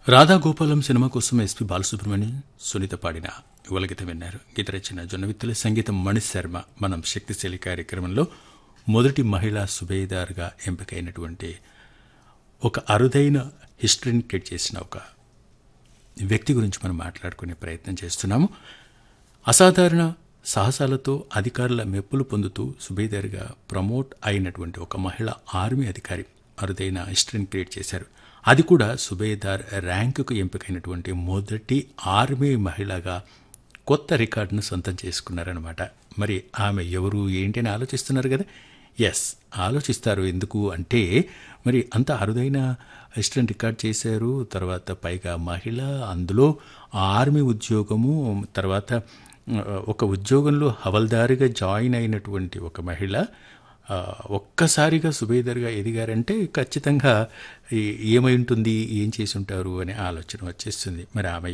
Radha Gopalam cinema కోసం S P Balasubrahmanyam Sunitha పాడిన యువల గీతం విన్నారు గీత రచన జొన్నవిత్తుల సంగీతం మణిశ్ శర్మ మనం శక్తిశైలి కార్యక్రమంలో మొదటి మహిళా సుబేదార్గా ఎంపికైనటువంటి ఒక అరుదైన హిస్టరీని క్రియేట్ చేసిన ఒక వ్యక్తి గురించి మనం మాట్లాడుకునే ప్రయత్నం చేస్తున్నాము అసాధారణ సాహసాలతో అధికారుల మెప్పులు పొందుతూ సుబేదార్గా ప్రమోట్ అయినటువంటి ఒక మహిళ ఆర్మీ అధికారి అరుదైన హిస్టరీని క్రియేట్ చేశారు అది కూడా సుబేదార్ ర్యాంకుకు ఎంపికైనటువంటి మొదటి ఆర్మీ మహిళగా కొత్త రికార్డును సొంతం చేసుకున్నారనమాట మరి ఆమె ఎవరు ఏంటి అని ఆలోచిస్తున్నారు కదా ఎస్ ఆలోచిస్తారు ఎందుకు అంటే మరి అంత అరుదైన హిస్టరీని రికార్డ్ చేశారు తర్వాత పైగా మహిళ అందులో ఆర్మీ ఉద్యోగము తర్వాత ఒక ఉద్యోగంలో హవల్దారిగా జాయిన్ అయినటువంటి ఒక మహిళ ఒక్కసారిగా సుబేదర్గా ఎదిగారంటే ఖచ్చితంగా ఏమై ఉంటుంది ఏం చేసి ఉంటారు అనే ఆలోచన వచ్చేస్తుంది మరి ఆమె